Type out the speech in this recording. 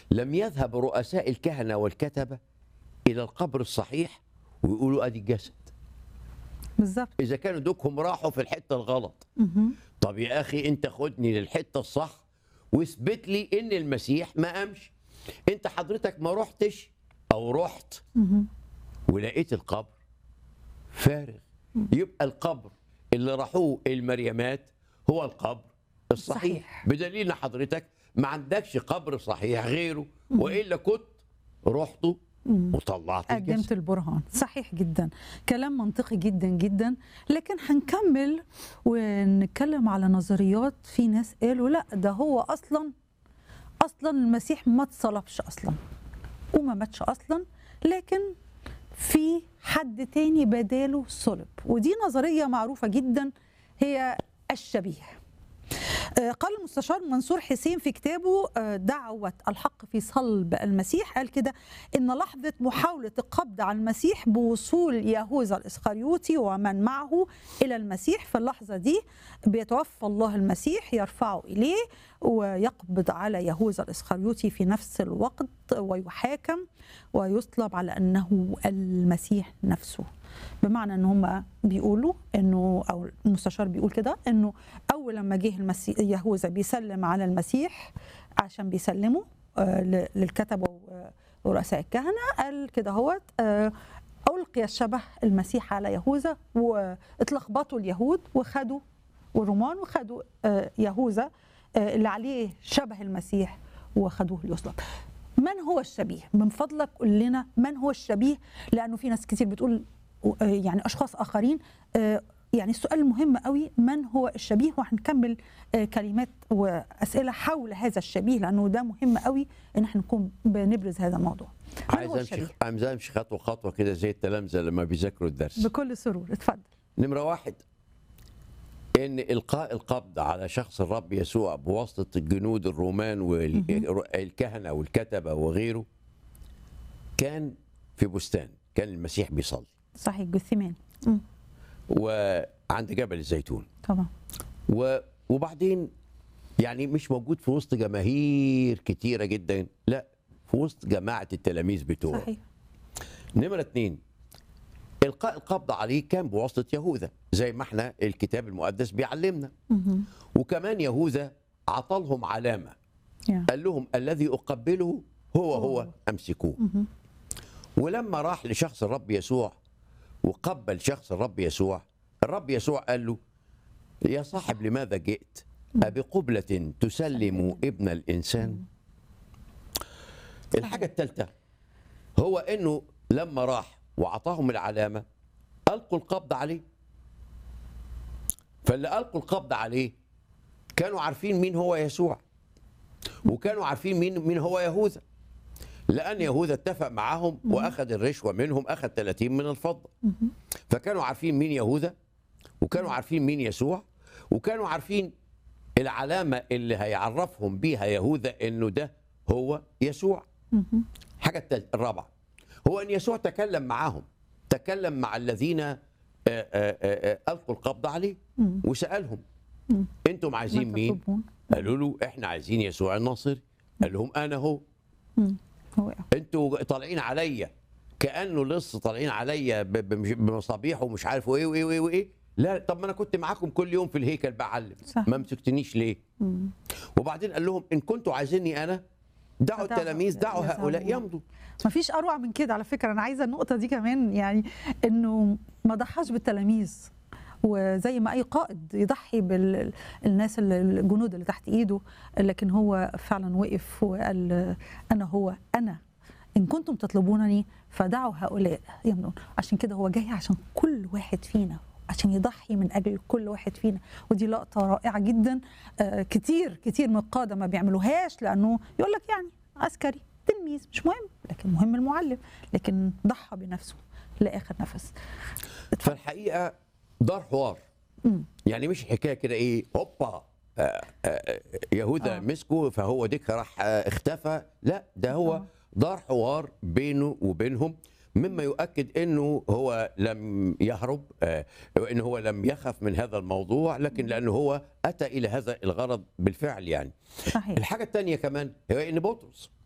لم يذهب رؤساء الكهنه والكتبه الى القبر الصحيح ويقولوا ادي الجسد بالظبط اذا كانوا دوكهم راحوا في الحته الغلط مهم. طب يا اخي انت خدني للحته الصح واثبت لي ان المسيح ما قامش انت حضرتك ما رحتش او رحت مهم. ولقيت القبر فارغ يبقى القبر اللي راحوه المريمات هو القبر الصحيح صحيح. بدليل ان حضرتك ما عندكش قبر صحيح غيره والا كنت رحته وطلعت قدمت الجسد البرهان صحيح جدا كلام منطقي جدا جدا لكن هنكمل ونتكلم على نظريات في ناس قالوا لا ده هو اصلا اصلا المسيح ما اتصلبش اصلا وما ماتش اصلا لكن في حد تاني بداله صلب ودي نظريه معروفه جدا هي الشبيه آه، قال المستشار منصور حسين في كتابه آه، دعوة الحق في صلب المسيح قال كده إن لحظة محاولة القبض على المسيح بوصول يهوذا الإسخريوطي ومن معه إلى المسيح في اللحظة دي بيتوفى الله المسيح يرفعه إليه ويقبض على يهوذا الإسخريوطي في نفس الوقت ويحاكم ويصلب على أنه المسيح نفسه بمعنى ان هم بيقولوا انه او المستشار بيقول كده انه اول لما جه المسيح يهوذا بيسلم على المسيح عشان بيسلمه آه، ل- للكتبه و- ورؤساء الكهنه قال كده هوت آه، القي الشبه المسيح على يهوذا واتلخبطوا اليهود وخدوا والرومان وخدوا آه، يهوذا آه، اللي عليه شبه المسيح وخدوه ليصلب من هو الشبيه من فضلك قل لنا من هو الشبيه لانه في ناس كتير بتقول آه، يعني اشخاص اخرين آه، يعني السؤال المهم قوي من هو الشبيه وهنكمل آه، كلمات واسئله حول هذا الشبيه لانه ده مهم قوي ان احنا نكون بنبرز هذا الموضوع من عايز هو امشي الشبيه عايز امشي خطوه خطوه كده زي التلامذه لما بيذاكروا الدرس بكل سرور اتفضل نمرة واحد إن إلقاء القبض على شخص الرب يسوع بواسطة الجنود الرومان والكهنة والكتبة وغيره كان في بستان كان المسيح بيصلي صحيح جثمان مم، وعند جبل الزيتون طبعا و- وبعدين يعني مش موجود في وسط جماهير كتيرة جدا لا في وسط جماعة التلاميذ بتوعه صحيح نمرة اتنين إلقاء القبض عليه كان بواسطة يهوذا زي ما احنا الكتاب المقدس بيعلمنا مهم. وكمان يهوذا عطلهم علامة يا. قال لهم الذي أقبله هو هو أمسكوه مهم. ولما راح لشخص الرب يسوع وقبل شخص الرب يسوع الرب يسوع قال له يا صاحب لماذا جئت أبقبلة تسلم ابن الإنسان الحاجة الثالثة هو أنه لما راح وأعطاهم العلامة ألقوا القبض عليه فاللي ألقوا القبض عليه كانوا عارفين مين هو يسوع وكانوا عارفين مين مين هو يهوذا لأن يهوذا اتفق معاهم وأخذ الرشوة منهم أخذ 30 من الفضة فكانوا عارفين مين يهوذا وكانوا عارفين مين يسوع وكانوا عارفين العلامة اللي هيعرفهم بيها يهوذا إنه ده هو يسوع مهم. حاجة التالتة الرابعة هو أن يسوع تكلم معهم تكلم مع الذين آه، آه، آه، آه، ألقوا القبض عليه مم. وسألهم مم. أنتم عايزين ما مين؟ تطلبون؟ قالوا له إحنا عايزين يسوع الناصري قال لهم أنا هو مم. هو انتوا طالعين عليا كانه لص طالعين عليا ب- بمش- بمصابيح ومش عارف وايه وايه وايه وايه لا طب ما انا كنت معاكم كل يوم في الهيكل بعلم صح. ما مسكتنيش ليه مم. وبعدين قال لهم ان كنتوا عايزيني انا دعوا فدعوا التلاميذ دعوا يذهبوا. هؤلاء يمضوا ما فيش اروع من كده على فكره انا عايزه النقطه دي كمان يعني انه ما ضحاش بالتلاميذ وزي ما اي قائد يضحي بالناس الجنود اللي تحت ايده لكن هو فعلا وقف وقال انا هو انا ان كنتم تطلبونني فدعوا هؤلاء يمنون عشان كده هو جاي عشان كل واحد فينا عشان يضحي من اجل كل واحد فينا ودي لقطه رائعه جدا آه كتير كتير من القاده ما بيعملوهاش لانه يقول لك يعني عسكري تلميذ مش مهم لكن مهم المعلم لكن ضحى بنفسه لاخر نفس فالحقيقه دار حوار مم. يعني مش حكايه كده ايه هوبا آه، آه، يهوذا آه. مسكه فهو ديك راح آه، اختفى لا ده هو آه. دار حوار بينه وبينهم مما يؤكد انه هو لم يهرب آه، وانه هو لم يخف من هذا الموضوع لكن لانه هو اتى الى هذا الغرض بالفعل يعني صحيح الحاجه الثانيه كمان هي ان بطرس